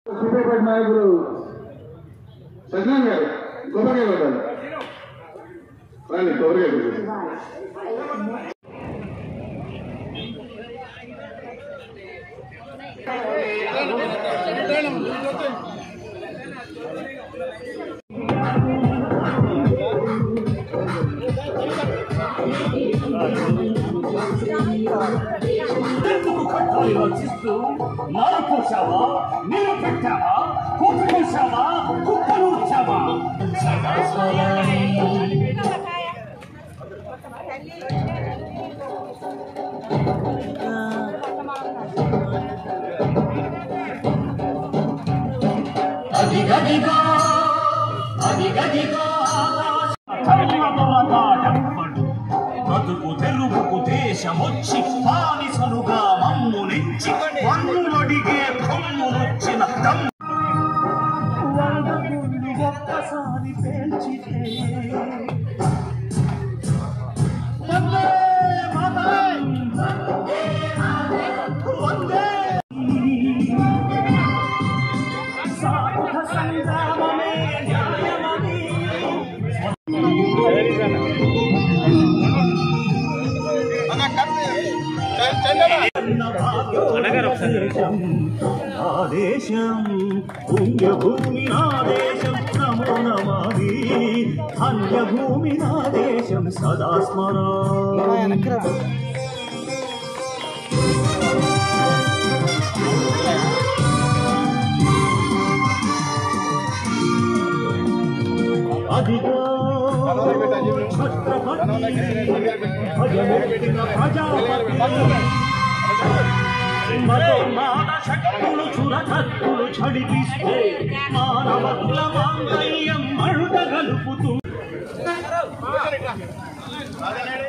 సూపర్పేట నాయకులు సజ్జనాన్ గారు కొబ్బరికాయ కొట్టాలి రండి కొబ్బరికాయ కొట్టాలి కట్టాలి రచిస్తూ నారు పోసావా నీరు పెట్టావా కూత పోసావా కుక్కలు వచ్చావా అది గదిగా అది గదిగా బ్రతుకు తెరువుకు దేశమొచ్చి బానిసలుగా మమ్ము నెచ్చి పన్నులడిగే కొమ్మునొచ్చిన దమ్ వంద గుండు ఒక్కసారి పేల్చితే వందే మాతరం! వందే సాయుధ సంగ్రామమే న్యాయమని ఆదేశం పుణ్యభూమి నాదేశం నమో నమామి ధన్యభూమి నాదేశం సదా స్మరా అదిగో ఛత్రపతి భయమెత్తిన ప్రజాపతి మతోన్మాద శక్తులు చురకత్తులు చడిపిస్తే మానవ కుల మాంగళ్యం మరుట గలుపుతూ